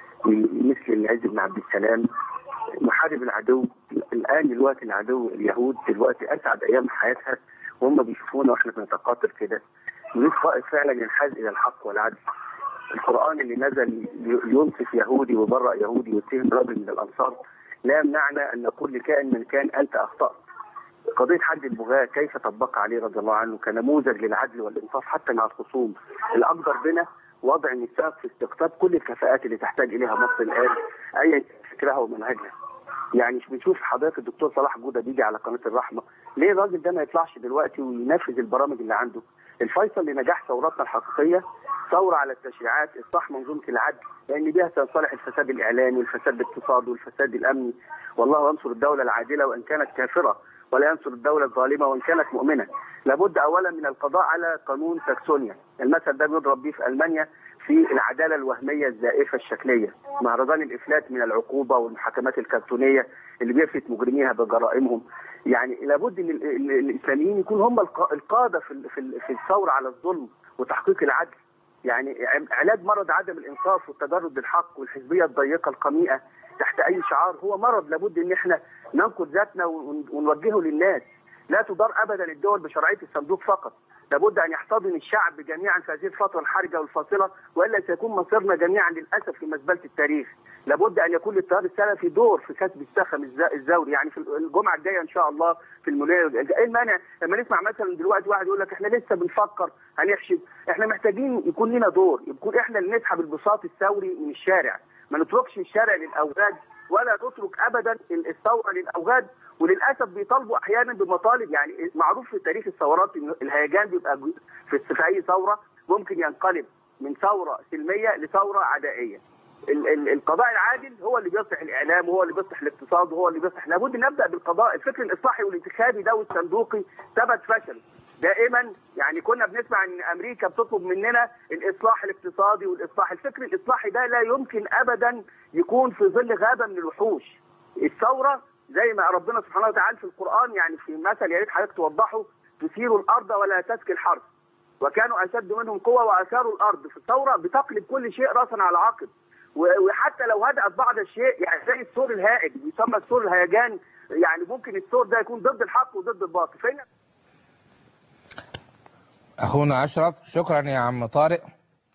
مثل العز بن عبد السلام محارب العدو الان دلوقتي العدو اليهود دلوقتي اسعد ايام حياتها وهم بيشوفونا واحنا بنتقاتل كده نريد قائد فعلا ينحاز الى الحق والعدل القران اللي نزل ينصف يهودي وبرأ يهودي ويتهم رجل من الانصار لا يمنعنا ان نقول لكائن من كان انت اخطات قضيه حد البغاة كيف طبق عليه رضي الله عنه كنموذج للعدل والانصاف حتى مع الخصوم الاقدر بنا وضع ميثاق في استقطاب كل الكفاءات اللي تحتاج اليها مصر الان ايا كان فكرها ومنهجها يعني مش بنشوف حضرتك الدكتور صلاح جوده بيجي على قناه الرحمه ليه الراجل ده ما يطلعش دلوقتي وينفذ البرامج اللي عنده الفيصل لنجاح ثوراتنا الحقيقيه ثوره على التشريعات اصلاح منظومه العدل لان بها سينصلح الفساد الاعلامي والفساد الاقتصادي والفساد الامني والله ينصر الدوله العادله وان كانت كافره ولا ينصر الدوله الظالمه وان كانت مؤمنه لابد اولا من القضاء على قانون ساكسونيا المثل ده بيضرب بيه في المانيا في العداله الوهميه الزائفه الشكليه مهرجان الافلات من العقوبه والمحاكمات الكرتونيه اللي بيفلت مجرميها بجرائمهم يعني لابد ان ال- ال- الاسلاميين يكونوا هم الق- القاده في ال- في ال- في الثوره على الظلم وتحقيق العدل يعني ع- علاج مرض عدم الانصاف والتجرد بالحق والحزبيه الضيقه القميئه تحت اي شعار هو مرض لابد ان احنا ننقذ ذاتنا ون- ونوجهه للناس لا تدار ابدا الدول بشرعيه الصندوق فقط لابد ان يحتضن الشعب جميعا في هذه الفتره الحرجه والفاصله والا سيكون مصيرنا جميعا للاسف في مزبله التاريخ لابد ان يكون للتيار السلفي دور في كسب السخم الز- الزوري يعني في الجمعه الجايه ان شاء الله في الموليه ايه المانع لما نسمع مثلا دلوقتي واحد يقول لك احنا لسه بنفكر هنحشد احنا محتاجين يكون لنا دور يكون احنا اللي نسحب البساط الثوري من الشارع ما نتركش الشارع للاوغاد ولا نترك ابدا الثوره للاوغاد وللاسف بيطالبوا احيانا بمطالب يعني معروف في تاريخ الثورات ان الهيجان بيبقى جو- في في اي ثوره ممكن ينقلب من ثوره سلميه لثوره عدائيه. ال- ال- القضاء العادل هو اللي بيصلح الاعلام وهو اللي بيصلح الاقتصاد وهو اللي بيصلح لابد نبدا بالقضاء الفكر الاصلاحي والانتخابي ده والصندوقي ثبت فشل دائما يعني كنا بنسمع ان امريكا بتطلب مننا الاصلاح الاقتصادي والاصلاح الفكر الاصلاحي ده لا يمكن ابدا يكون في ظل غابه من الوحوش الثوره زي ما ربنا سبحانه وتعالى في القران يعني في مثل يا ريت حضرتك توضحه تثير الارض ولا تسقي الحرث وكانوا اشد منهم قوه واثاروا الارض في الثوره بتقلب كل شيء راسا على عقب و- وحتى لو هدأت بعض الشيء يعني زي السور الهائج بيسمى السور الهيجان يعني ممكن السور ده يكون ضد الحق وضد الباطل فين اخونا اشرف شكرا يا عم طارق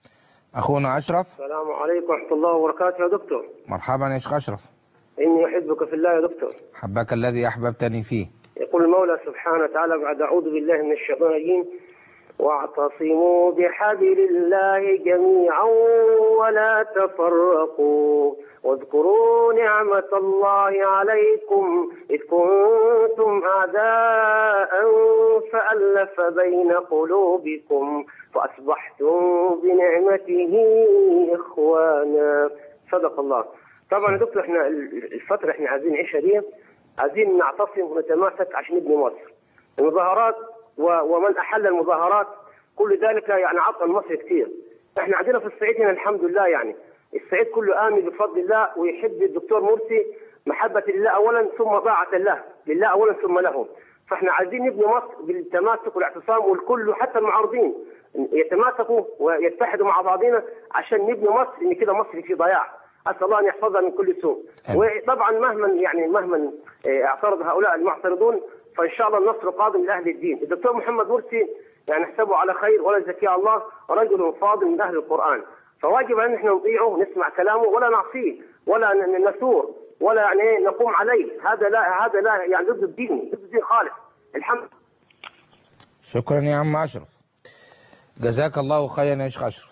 أخونا أشرف السلام عليكم ورحمة الله وبركاته يا دكتور مرحبا يا شيخ أشرف إني أحبك في الله يا دكتور حبك الذي أحببتني فيه يقول المولى سبحانه وتعالى بعد أعوذ بالله من الشيطان الرجيم واعتصموا بحبل الله جميعا ولا تفرقوا واذكروا نعمة الله عليكم إذ كنتم أعداء فألف بين قلوبكم فأصبحتم بنعمته إخوانا صدق الله طبعا يا دكتور احنا الفترة احنا عايزين نعيشها دي عايزين نعتصم ونتماسك عشان نبني مصر المظاهرات و- ومن احل المظاهرات كل ذلك يعني عطل مصر كثير احنا عندنا في الصعيد هنا الحمد لله يعني الصعيد كله امن بفضل الله ويحب الدكتور مرسي محبة لله اولا ثم طاعة له لله اولا ثم له فاحنا عايزين نبني مصر بالتماسك والاعتصام والكل حتى المعارضين يتماسكوا ويتحدوا مع بعضنا عشان نبني مصر ان كده مصر في ضياع اسال الله ان يحفظها من كل سوء آمين. وطبعا مهما يعني مهما آه، اعترض هؤلاء المعترضون فان شاء الله النصر قادم لاهل الدين الدكتور محمد مرسي يعني نحسبه على خير ولا زكي الله رجل فاضل من اهل القران فواجب ان احنا نطيعه نسمع كلامه ولا نعصيه ولا ن- ن- نثور ولا يعني إيه نقوم عليه هذا لا هذا لا يعني ضد الدين ضد الدين خالص الحمد شكرا يا عم أشرف جزاك الله خيرا يا شيخ أشرف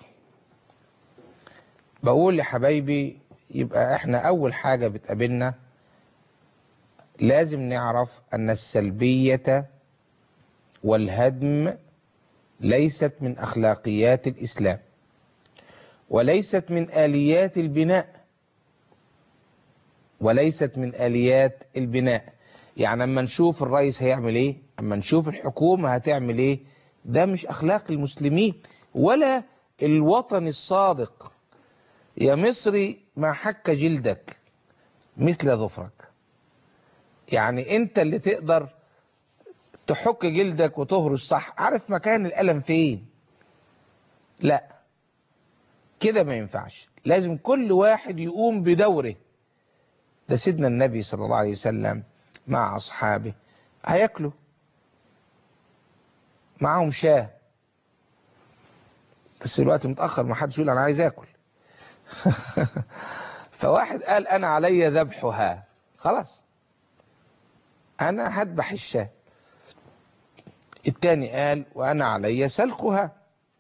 بقول لحبايبي يبقى احنا أول حاجة بتقابلنا لازم نعرف أن السلبية والهدم ليست من أخلاقيات الإسلام وليست من آليات البناء وليست من آليات البناء يعني اما نشوف الرئيس هيعمل ايه اما نشوف الحكومة هتعمل ايه ده مش اخلاق المسلمين ولا الوطن الصادق يا مصري ما حك جلدك مثل ظفرك يعني انت اللي تقدر تحك جلدك وتهرش صح عارف مكان الألم فين لا كده ما ينفعش لازم كل واحد يقوم بدوره ده سيدنا النبي صلى الله عليه وسلم مع أصحابه هياكلوا معاهم شاه بس الوقت متأخر ما حدش يقول أنا عايز آكل فواحد قال أنا علي ذبحها خلاص أنا هذبح الشاه التاني قال وأنا علي سلخها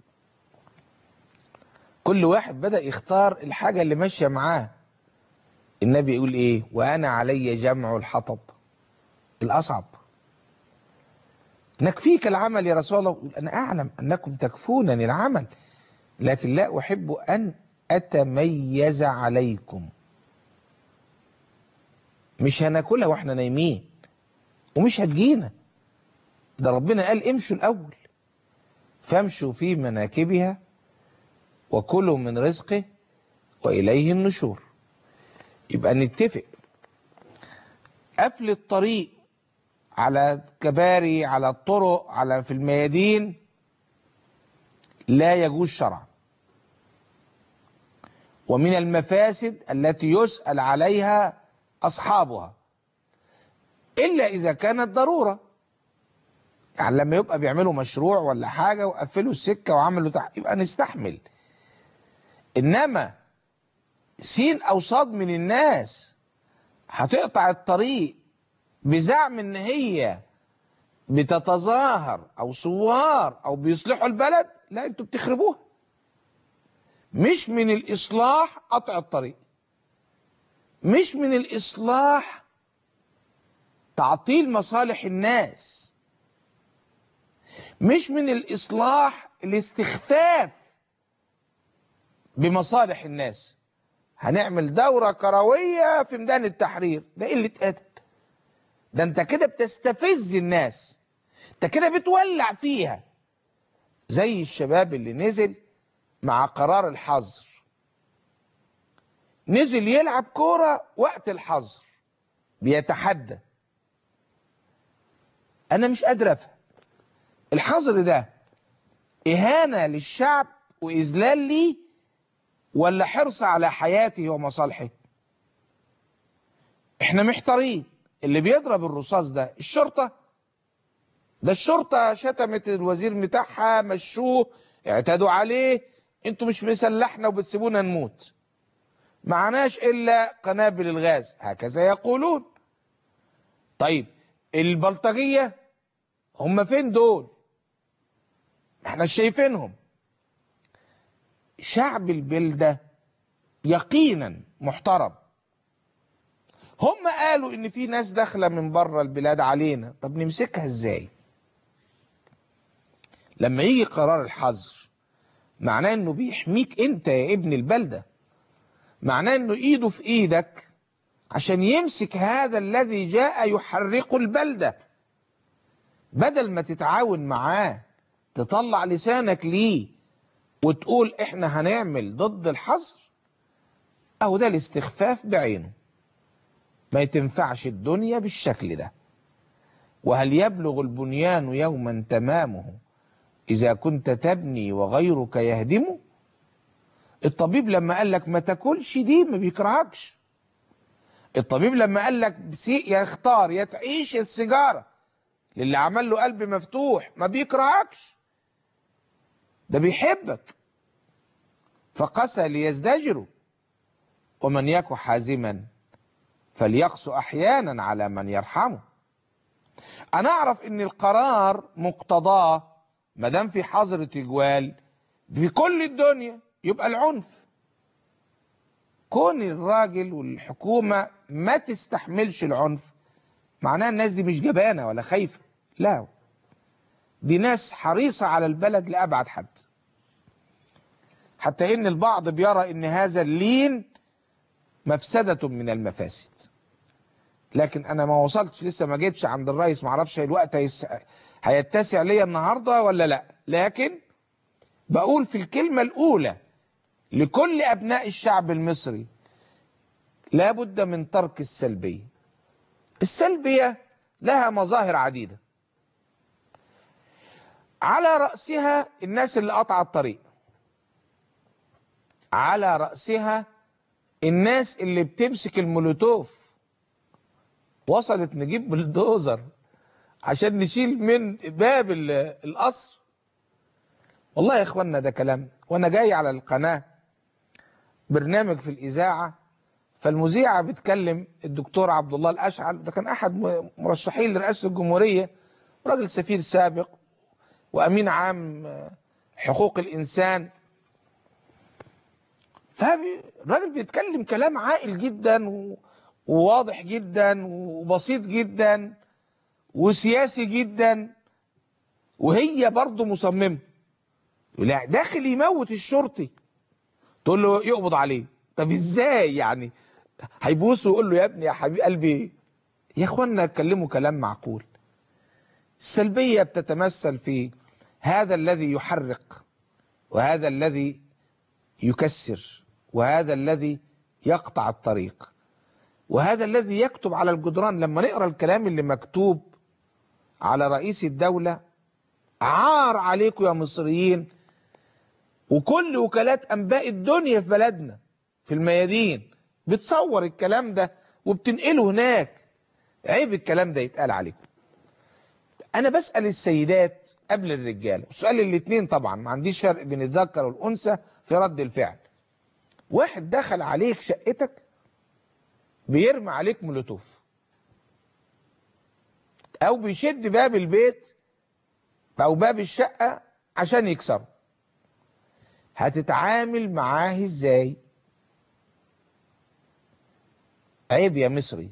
كل واحد بدأ يختار الحاجة اللي ماشية معاه النبي يقول ايه وانا علي جمع الحطب الاصعب نكفيك العمل يا رسول الله يقول انا اعلم انكم تكفونني العمل لكن لا احب ان اتميز عليكم مش هناكلها واحنا نايمين ومش هتجينا ده ربنا قال امشوا الاول فامشوا في مناكبها وكلوا من رزقه واليه النشور يبقى نتفق قفل الطريق على كباري على الطرق على في الميادين لا يجوز شرعا ومن المفاسد التي يسأل عليها أصحابها إلا إذا كانت ضرورة يعني لما يبقى بيعملوا مشروع ولا حاجة وقفلوا السكة وعملوا تحت يبقى نستحمل إنما سين أو صاد من الناس هتقطع الطريق بزعم ان هي بتتظاهر او صوار او بيصلحوا البلد لا انتوا بتخربوها مش من الاصلاح قطع الطريق مش من الاصلاح تعطيل مصالح الناس مش من الاصلاح الاستخفاف بمصالح الناس هنعمل دورة كروية في ميدان التحرير ده قلة أدب ده انت كده بتستفز الناس انت كده بتولع فيها زي الشباب اللي نزل مع قرار الحظر نزل يلعب كورة وقت الحظر بيتحدى انا مش قادر افهم الحظر ده اهانة للشعب واذلال ليه ولا حرص على حياته ومصالحه احنا محتارين اللي بيضرب الرصاص ده الشرطة ده الشرطة شتمت الوزير بتاعها مشوه اعتدوا عليه انتوا مش مسلحنا وبتسيبونا نموت معناش الا قنابل الغاز هكذا يقولون طيب البلطجية هم فين دول احنا شايفينهم شعب البلدة يقينا محترم هم قالوا ان في ناس داخلة من بره البلاد علينا طب نمسكها ازاي لما يجي قرار الحظر معناه انه بيحميك انت يا ابن البلدة معناه انه ايده في ايدك عشان يمسك هذا الذي جاء يحرق البلدة بدل ما تتعاون معاه تطلع لسانك ليه وتقول احنا هنعمل ضد الحظر اهو ده الاستخفاف بعينه ما تنفعش الدنيا بالشكل ده وهل يبلغ البنيان يوما تمامه إذا كنت تبني وغيرك يهدمه الطبيب لما قال لك ما تاكلش دي ما بيكرهكش الطبيب لما قال لك يختار يا تعيش السيجاره للي عمل له قلب مفتوح ما بيكرهكش ده بيحبك فقسى ليزدجروا ومن يك حازما فليقسو احيانا على من يرحمه انا اعرف ان القرار مقتضاه ما دام في حظر تجوال في كل الدنيا يبقى العنف كون الراجل والحكومة ما تستحملش العنف معناها الناس دي مش جبانة ولا خايفة لا دي ناس حريصة على البلد لأبعد حد حتى إن البعض بيرى إن هذا اللين مفسدة من المفاسد لكن أنا ما وصلتش لسه ما جيتش عند الرئيس ما اعرفش الوقت هيس... هيتسع ليا النهارده ولا لا لكن بقول في الكلمة الأولى لكل أبناء الشعب المصري لابد من ترك السلبية السلبية لها مظاهر عديدة على رأسها الناس اللي قطع الطريق على رأسها الناس اللي بتمسك المولوتوف وصلت نجيب بلدوزر عشان نشيل من باب القصر والله يا اخوانا ده كلام وانا جاي على القناة برنامج في الإذاعة فالمذيعة بتكلم الدكتور عبد الله الأشعل ده كان أحد مرشحين لرئاسة الجمهورية راجل سفير سابق وأمين عام حقوق الإنسان فالراجل بيتكلم كلام عاقل جدا وواضح جدا وبسيط جدا وسياسي جدا وهي برضه مصممه لا داخل يموت الشرطي تقول له يقبض عليه طب ازاي يعني هيبوسه ويقول له يا ابني يا حبيب قلبي يا اخوانا اتكلموا كلام معقول السلبيه بتتمثل في هذا الذي يحرق وهذا الذي يكسر وهذا الذي يقطع الطريق وهذا الذي يكتب على الجدران لما نقرا الكلام اللي مكتوب على رئيس الدوله عار عليكم يا مصريين وكل وكالات انباء الدنيا في بلدنا في الميادين بتصور الكلام ده وبتنقله هناك عيب الكلام ده يتقال عليكم انا بسال السيدات قبل الرجال وسؤال الاثنين طبعا ما عنديش فرق بين الذكر والانثى في رد الفعل واحد دخل عليك شقتك بيرمي عليك مولوتوف او بيشد باب البيت او باب الشقه عشان يكسره هتتعامل معاه ازاي عيب يا مصري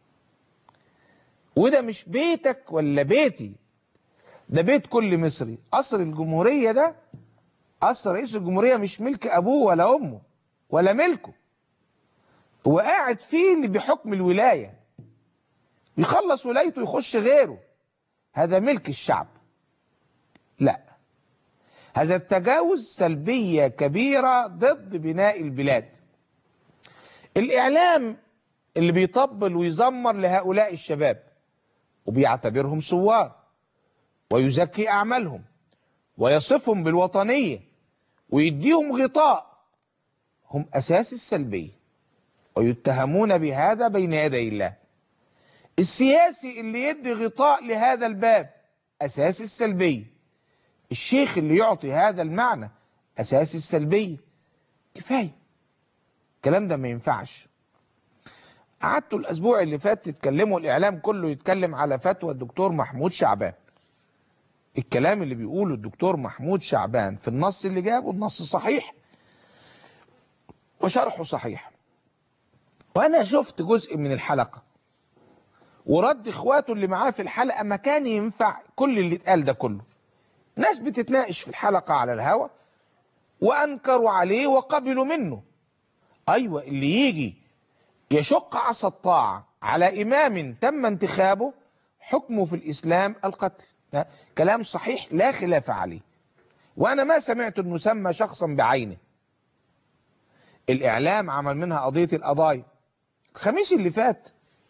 وده مش بيتك ولا بيتي ده بيت كل مصري قصر الجمهورية ده قصر رئيس الجمهورية مش ملك أبوه ولا أمه ولا ملكه هو قاعد فيه اللي بحكم الولاية يخلص ولايته يخش غيره هذا ملك الشعب لا هذا التجاوز سلبية كبيرة ضد بناء البلاد الإعلام اللي بيطبل ويزمر لهؤلاء الشباب وبيعتبرهم ثوار ويزكي أعمالهم ويصفهم بالوطنية ويديهم غطاء هم أساس السلبية ويتهمون بهذا بين يدي الله السياسي اللي يدي غطاء لهذا الباب أساس السلبية الشيخ اللي يعطي هذا المعنى أساس السلبية كفاية الكلام ده ما ينفعش قعدتوا الأسبوع اللي فات تتكلموا الإعلام كله يتكلم على فتوى الدكتور محمود شعبان الكلام اللي بيقوله الدكتور محمود شعبان في النص اللي جابه النص صحيح وشرحه صحيح وانا شفت جزء من الحلقة ورد اخواته اللي معاه في الحلقة ما كان ينفع كل اللي اتقال ده كله ناس بتتناقش في الحلقة على الهوا وانكروا عليه وقبلوا منه ايوه اللي يجي يشق عصا الطاعة على امام تم انتخابه حكمه في الاسلام القتل ده كلام صحيح لا خلاف عليه وانا ما سمعت انه سمى شخصا بعينه الاعلام عمل منها قضية القضايا الخميس اللي فات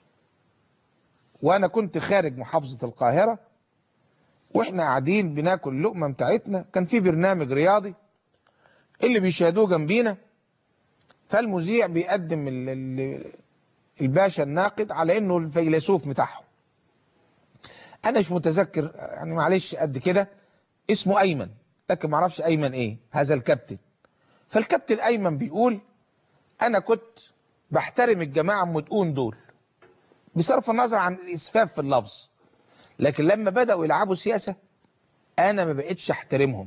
وانا كنت خارج محافظة القاهرة واحنا قاعدين بناكل اللقمة بتاعتنا كان في برنامج رياضي اللي بيشاهدوه جنبينا فالمذيع بيقدم ال- ال- الباشا الناقد على انه الفيلسوف بتاعهم انا مش متذكر يعني معلش قد كده اسمه ايمن لكن ما اعرفش ايمن ايه هذا الكابتن فالكابتن ايمن بيقول انا كنت بحترم الجماعه المدقون دول بصرف النظر عن الاسفاف في اللفظ لكن لما بداوا يلعبوا سياسه انا ما بقتش احترمهم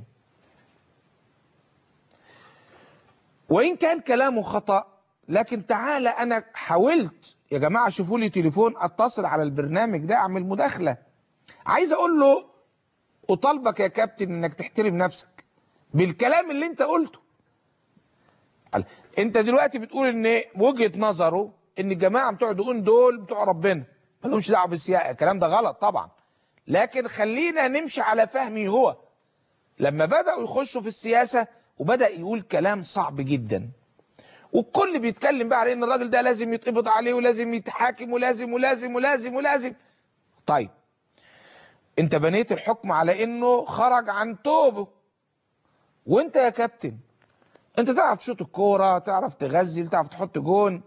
وان كان كلامه خطا لكن تعالى انا حاولت يا جماعه شوفوا لي تليفون اتصل على البرنامج ده اعمل مداخله عايز اقول له اطالبك يا كابتن انك تحترم نفسك بالكلام اللي انت قلته قال انت دلوقتي بتقول ان وجهه نظره ان الجماعه بتوع دقون دول بتوع ربنا مالهمش دعوه بالسياسه الكلام ده غلط طبعا لكن خلينا نمشي على فهمي هو لما بداوا يخشوا في السياسه وبدا يقول كلام صعب جدا والكل بيتكلم بقى على ان الراجل ده لازم يتقبض عليه ولازم يتحاكم ولازم ولازم ولازم ولازم طيب انت بنيت الحكم على انه خرج عن توبه وانت يا كابتن انت تعرف تشوط الكوره تعرف تغزل تعرف تحط جون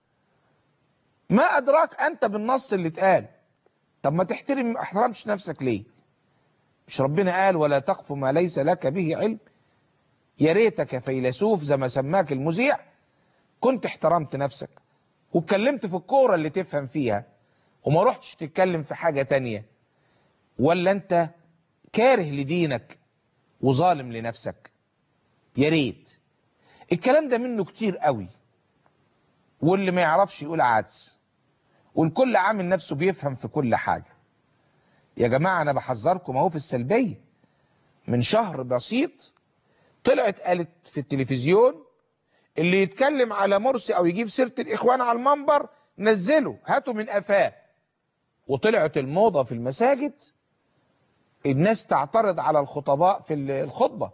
ما ادراك انت بالنص اللي اتقال طب ما تحترم ما احترمش نفسك ليه مش ربنا قال ولا تقف ما ليس لك به علم يا ريتك يا فيلسوف زي ما سماك المذيع كنت احترمت نفسك واتكلمت في الكوره اللي تفهم فيها وما رحتش تتكلم في حاجه تانية ولا انت كاره لدينك وظالم لنفسك يا ريت الكلام ده منه كتير قوي واللي ما يعرفش يقول عدس والكل عامل نفسه بيفهم في كل حاجة يا جماعة أنا بحذركم أهو في السلبية من شهر بسيط طلعت قالت في التلفزيون اللي يتكلم على مرسي أو يجيب سيرة الإخوان على المنبر نزله هاتوا من قفاه وطلعت الموضة في المساجد الناس تعترض على الخطباء في الخطبة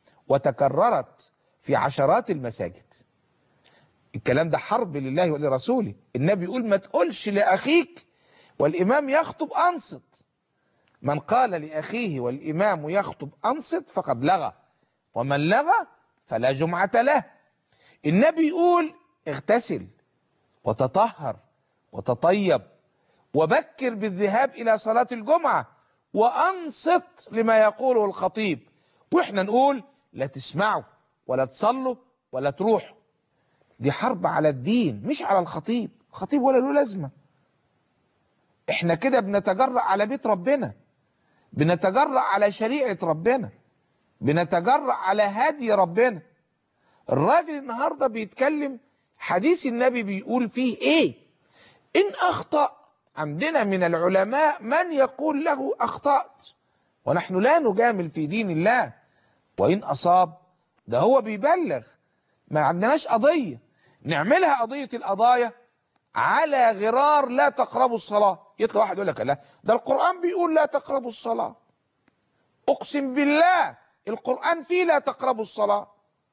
وتكررت في عشرات المساجد الكلام ده حرب لله ولرسوله النبي يقول ما تقولش لأخيك والإمام يخطب أنصت من قال لأخيه والإمام يخطب أنصت فقد لغى ومن لغى فلا جمعة له النبي يقول اغتسل وتطهر وتطيب وبكر بالذهاب إلى صلاة الجمعة وأنصت لما يقوله الخطيب وإحنا نقول لا تسمعوا ولا تصلوا ولا تروحوا دي حرب على الدين مش على الخطيب الخطيب ولا له لازمة احنا كده بنتجرأ على بيت ربنا بنتجرأ على شريعة ربنا بنتجرأ على هدي ربنا الراجل النهاردة بيتكلم حديث النبي بيقول فيه ايه ان اخطأ عندنا من العلماء من يقول له اخطأت ونحن لا نجامل في دين الله وان اصاب ده هو بيبلغ ما عندناش قضية نعملها قضية القضايا على غرار لا تقربوا الصلاة يطلع واحد يقول لك لا ده القرآن بيقول لا تقربوا الصلاة أقسم بالله القرآن فيه لا تقربوا الصلاة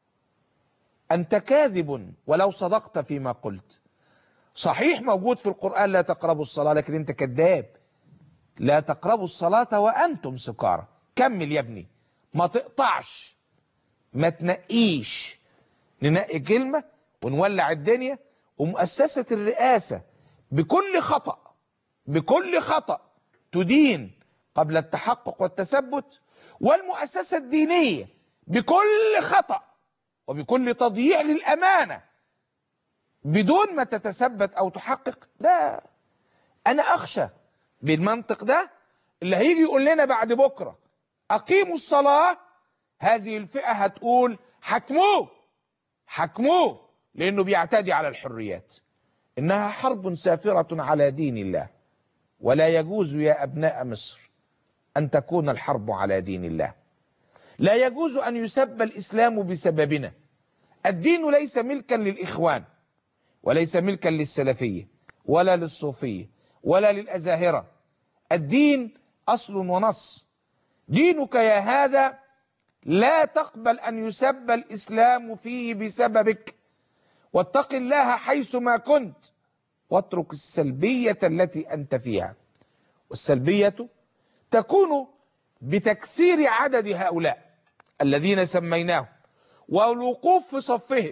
أنت كاذب ولو صدقت فيما قلت صحيح موجود في القرآن لا تقربوا الصلاة لكن أنت كذاب لا تقربوا الصلاة وأنتم سكارى كمل يا ابني ما تقطعش ما تنقيش ننقي كلمة ونولع الدنيا ومؤسسة الرئاسة بكل خطأ بكل خطأ تدين قبل التحقق والتثبت والمؤسسة الدينية بكل خطأ وبكل تضييع للأمانة بدون ما تتثبت أو تحقق ده أنا أخشى بالمنطق ده اللي هيجي يقول لنا بعد بكرة أقيموا الصلاة هذه الفئة هتقول حكموه حكموه لأنه بيعتدي على الحريات إنها حرب سافرة على دين الله ولا يجوز يا أبناء مصر أن تكون الحرب على دين الله لا يجوز أن يسب الإسلام بسببنا الدين ليس ملكا للإخوان وليس ملكا للسلفية ولا للصوفية ولا للأزاهرة الدين أصل ونص دينك يا هذا لا تقبل أن يسب الإسلام فيه بسببك واتق الله حيثما كنت واترك السلبية التي أنت فيها والسلبية تكون بتكسير عدد هؤلاء الذين سميناهم والوقوف في صفهم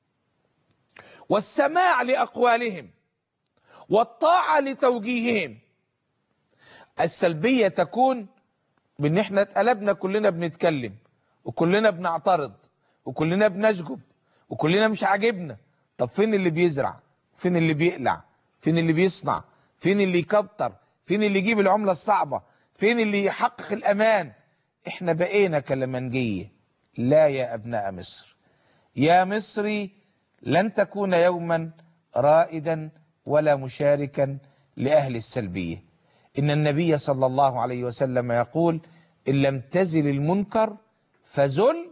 والسماع لأقوالهم والطاعة لتوجيههم السلبية تكون بان احنا اتقلبنا كلنا بنتكلم وكلنا بنعترض وكلنا بنشجب وكلنا مش عاجبنا طب فين اللي بيزرع فين اللي بيقلع فين اللي بيصنع فين اللي يكتر فين اللي يجيب العملة الصعبة فين اللي يحقق الأمان احنا بقينا كلمنجية لا يا أبناء مصر يا مصري لن تكون يوما رائدا ولا مشاركا لأهل السلبية إن النبي صلى الله عليه وسلم يقول إن لم تزل المنكر فزل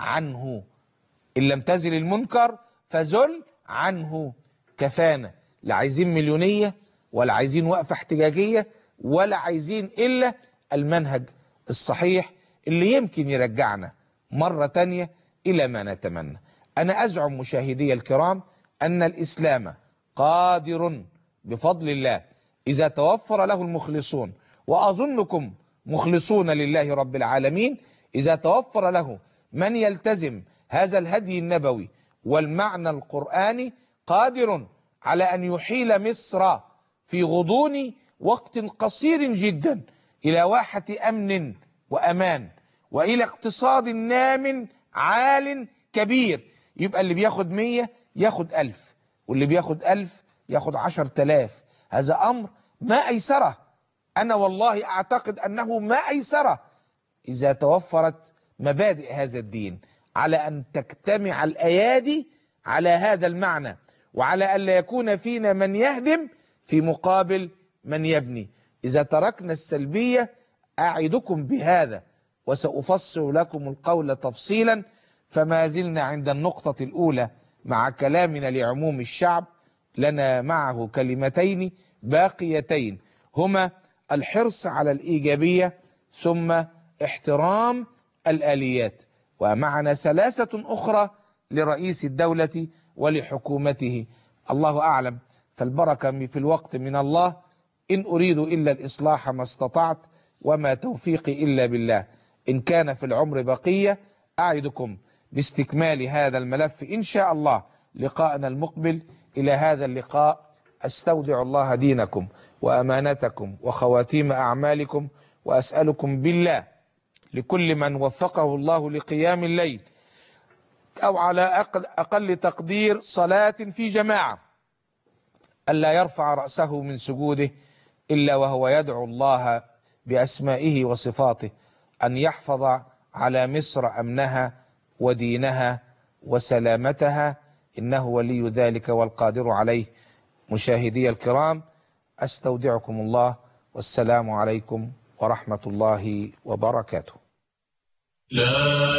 عنه إن لم تزل المنكر فزل عنه كفانا لا عايزين مليونية ولا عايزين وقفة احتجاجية ولا عايزين إلا المنهج الصحيح اللي يمكن يرجعنا مرة تانية إلى ما نتمنى أنا أزعم مشاهدي الكرام أن الإسلام قادر بفضل الله إذا توفر له المخلصون وأظنكم مخلصون لله رب العالمين إذا توفر له من يلتزم هذا الهدي النبوي والمعنى القرآني قادر على أن يحيل مصر في غضون وقت قصير جدا إلى واحة أمن وأمان وإلى اقتصاد نام عال كبير يبقى اللي بياخد مية ياخد ألف واللي بياخد ألف ياخد عشر تلاف هذا أمر ما أيسره أنا والله أعتقد أنه ما أيسره إذا توفرت مبادئ هذا الدين على أن تجتمع الأيادي على هذا المعنى وعلى أن لا يكون فينا من يهدم في مقابل من يبني إذا تركنا السلبية أعدكم بهذا وسأفصل لكم القول تفصيلا فما زلنا عند النقطة الأولى مع كلامنا لعموم الشعب لنا معه كلمتين باقيتين هما الحرص على الإيجابية ثم احترام الآليات ومعنا ثلاثة أخرى لرئيس الدولة ولحكومته الله أعلم فالبركة في الوقت من الله إن أريد إلا الإصلاح ما استطعت وما توفيقي إلا بالله إن كان في العمر بقية أعدكم باستكمال هذا الملف إن شاء الله لقاءنا المقبل إلى هذا اللقاء أستودع الله دينكم وأمانتكم وخواتيم أعمالكم وأسألكم بالله لكل من وفقه الله لقيام الليل أو على أقل, أقل تقدير صلاة في جماعة ألا يرفع رأسه من سجوده إلا وهو يدعو الله بأسمائه وصفاته أن يحفظ على مصر أمنها ودينها وسلامتها إنه ولي ذلك والقادر عليه مشاهدي الكرام أستودعكم الله والسلام عليكم ورحمة الله وبركاته لا